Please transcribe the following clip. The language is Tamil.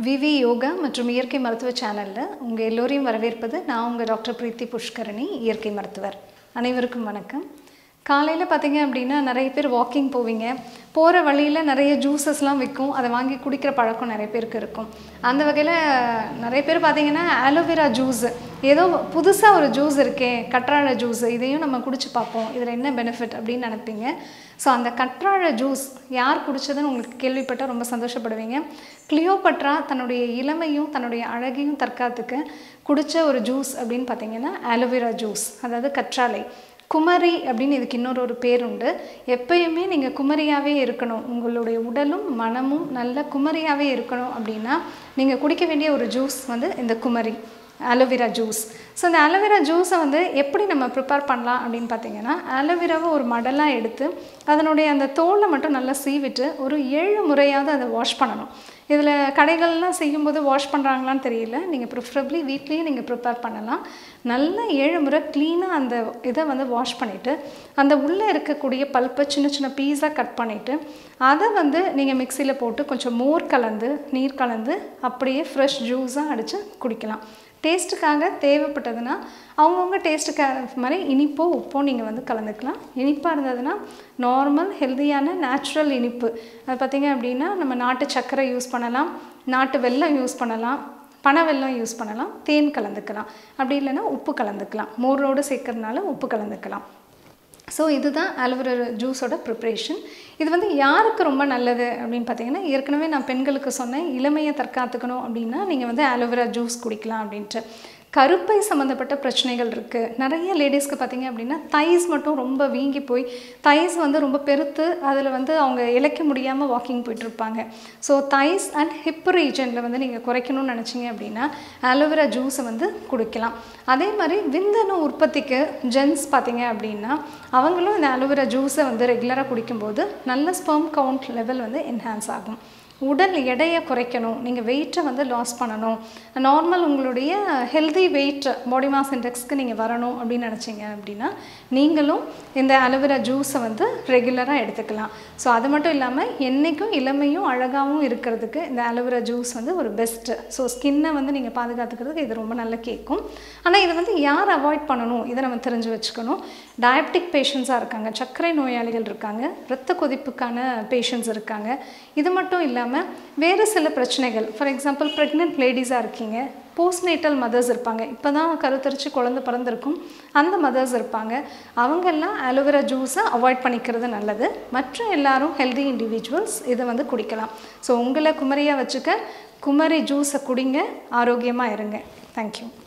விவி யோகா மற்றும் இயற்கை மருத்துவ சேனலில் உங்கள் எல்லோரையும் வரவேற்பது நான் உங்கள் டாக்டர் பிரீத்தி புஷ்கரணி இயற்கை மருத்துவர் அனைவருக்கும் வணக்கம் காலையில் பார்த்தீங்க அப்படின்னா நிறைய பேர் வாக்கிங் போவீங்க போகிற வழியில் நிறைய ஜூஸஸ்லாம் விற்கும் அதை வாங்கி குடிக்கிற பழக்கம் நிறைய பேருக்கு இருக்கும் அந்த வகையில் நிறைய பேர் பார்த்தீங்கன்னா ஆலோவேரா ஜூஸ் ஏதோ புதுசாக ஒரு ஜூஸ் இருக்கே கற்றாழை ஜூஸ் இதையும் நம்ம குடிச்சு பார்ப்போம் இதில் என்ன பெனிஃபிட் அப்படின்னு நினைப்பீங்க ஸோ அந்த கற்றாழை ஜூஸ் யார் குடிச்சதுன்னு உங்களுக்கு கேள்விப்பட்டால் ரொம்ப சந்தோஷப்படுவீங்க கிளியோபட்ரா தன்னுடைய இளமையும் தன்னுடைய அழகையும் தற்காத்துக்கு குடித்த ஒரு ஜூஸ் அப்படின்னு பார்த்தீங்கன்னா ஆலோவேரா ஜூஸ் அதாவது கற்றாழை குமரி அப்படின்னு இதுக்கு இன்னொரு ஒரு பேர் உண்டு எப்பயுமே நீங்கள் குமரியாகவே இருக்கணும் உங்களுடைய உடலும் மனமும் நல்ல குமரியாகவே இருக்கணும் அப்படின்னா நீங்கள் குடிக்க வேண்டிய ஒரு ஜூஸ் வந்து இந்த குமரி ஆலோவேரா ஜூஸ் ஸோ இந்த ஆலோவேரா ஜூஸை வந்து எப்படி நம்ம ப்ரிப்பேர் பண்ணலாம் அப்படின்னு பார்த்தீங்கன்னா ஆலோவேராவை ஒரு மடலாக எடுத்து அதனுடைய அந்த தோலை மட்டும் நல்லா சீவிட்டு ஒரு ஏழு முறையாவது அதை வாஷ் பண்ணணும் இதில் கடைகள்லாம் செய்யும்போது வாஷ் பண்ணுறாங்களான்னு தெரியல நீங்கள் ப்ரிஃபரபிளி வீட்லேயே நீங்கள் ப்ரிப்பேர் பண்ணலாம் நல்லா ஏழு முறை க்ளீனாக அந்த இதை வந்து வாஷ் பண்ணிவிட்டு அந்த உள்ளே இருக்கக்கூடிய பல்ப்பை சின்ன சின்ன பீஸாக கட் பண்ணிவிட்டு அதை வந்து நீங்கள் மிக்சியில் போட்டு கொஞ்சம் மோர் கலந்து நீர் கலந்து அப்படியே ஃப்ரெஷ் ஜூஸாக அடித்து குடிக்கலாம் டேஸ்ட்டுக்காக தேவைப்பட்டதுன்னா அவங்கவுங்க டேஸ்ட்டுக்காக மாதிரி இனிப்போ உப்போ நீங்கள் வந்து கலந்துக்கலாம் இனிப்பாக இருந்ததுன்னா நார்மல் ஹெல்த்தியான நேச்சுரல் இனிப்பு அது பார்த்திங்க அப்படின்னா நம்ம நாட்டு சர்க்கரை யூஸ் பண்ணலாம் நாட்டு வெல்லம் யூஸ் பண்ணலாம் பனை வெல்லம் யூஸ் பண்ணலாம் தேன் கலந்துக்கலாம் அப்படி இல்லைன்னா உப்பு கலந்துக்கலாம் மோரோடு சேர்க்கறதுனால உப்பு கலந்துக்கலாம் ஸோ இதுதான் ஆலோவேரா ஜூஸோட ப்ரிப்ரேஷன் இது வந்து யாருக்கு ரொம்ப நல்லது அப்படின்னு பார்த்தீங்கன்னா ஏற்கனவே நான் பெண்களுக்கு சொன்னேன் இளமையை தற்காத்துக்கணும் அப்படின்னா நீங்கள் வந்து ஆலோவேரா ஜூஸ் குடிக்கலாம் அப்படின்ட்டு கருப்பை சம்மந்தப்பட்ட பிரச்சனைகள் இருக்குது நிறைய லேடிஸ்க்கு பார்த்தீங்க அப்படின்னா தைஸ் மட்டும் ரொம்ப வீங்கி போய் தைஸ் வந்து ரொம்ப பெருத்து அதில் வந்து அவங்க இழைக்க முடியாமல் வாக்கிங் போயிட்டுருப்பாங்க ஸோ தைஸ் அண்ட் ஹிப் ரீஜனில் வந்து நீங்கள் குறைக்கணும்னு நினச்சிங்க அப்படின்னா ஆலோவேரா ஜூஸை வந்து குடிக்கலாம் அதே மாதிரி விந்தணு உற்பத்திக்கு ஜென்ஸ் பார்த்தீங்க அப்படின்னா அவங்களும் இந்த ஆலோவேரா ஜூஸை வந்து ரெகுலராக குடிக்கும்போது நல்ல ஸ்பெர்ம் கவுண்ட் லெவல் வந்து என்ஹான்ஸ் ஆகும் உடல் எடையை குறைக்கணும் நீங்கள் வெயிட்டை வந்து லாஸ் பண்ணணும் நார்மல் உங்களுடைய ஹெல்தி வெயிட் பாடி மாஸ் இண்டெக்ஸ்க்கு நீங்கள் வரணும் அப்படின்னு நினச்சிங்க அப்படின்னா நீங்களும் இந்த அலோவேரா ஜூஸை வந்து ரெகுலராக எடுத்துக்கலாம் ஸோ அது மட்டும் இல்லாமல் என்றைக்கும் இளமையும் அழகாகவும் இருக்கிறதுக்கு இந்த அலோவேரா ஜூஸ் வந்து ஒரு பெஸ்ட்டு ஸோ ஸ்கின்னை வந்து நீங்கள் பாதுகாத்துக்கிறதுக்கு இது ரொம்ப நல்ல கேட்கும் ஆனால் இதை வந்து யார் அவாய்ட் பண்ணணும் இதை நம்ம தெரிஞ்சு வச்சுக்கணும் டயபெட்டிக் பேஷண்ட்ஸாக இருக்காங்க சர்க்கரை நோயாளிகள் இருக்காங்க இரத்த கொதிப்புக்கான பேஷண்ட்ஸ் இருக்காங்க இது மட்டும் இல்லாமல் இல்லாமல் வேறு சில பிரச்சனைகள் ஃபார் எக்ஸாம்பிள் ப்ரெக்னென்ட் லேடிஸாக இருக்கீங்க போஸ்ட்நேட்டல் மதர்ஸ் இருப்பாங்க இப்போ தான் கருத்தரித்து குழந்தை பிறந்திருக்கும் அந்த மதர்ஸ் இருப்பாங்க அவங்கெல்லாம் அலோவேரா ஜூஸை அவாய்ட் பண்ணிக்கிறது நல்லது மற்ற எல்லாரும் ஹெல்தி இண்டிவிஜுவல்ஸ் இதை வந்து குடிக்கலாம் ஸோ உங்களை குமரியாக வச்சுக்க குமரி ஜூஸை குடிங்க ஆரோக்கியமாக இருங்க தேங்க்யூ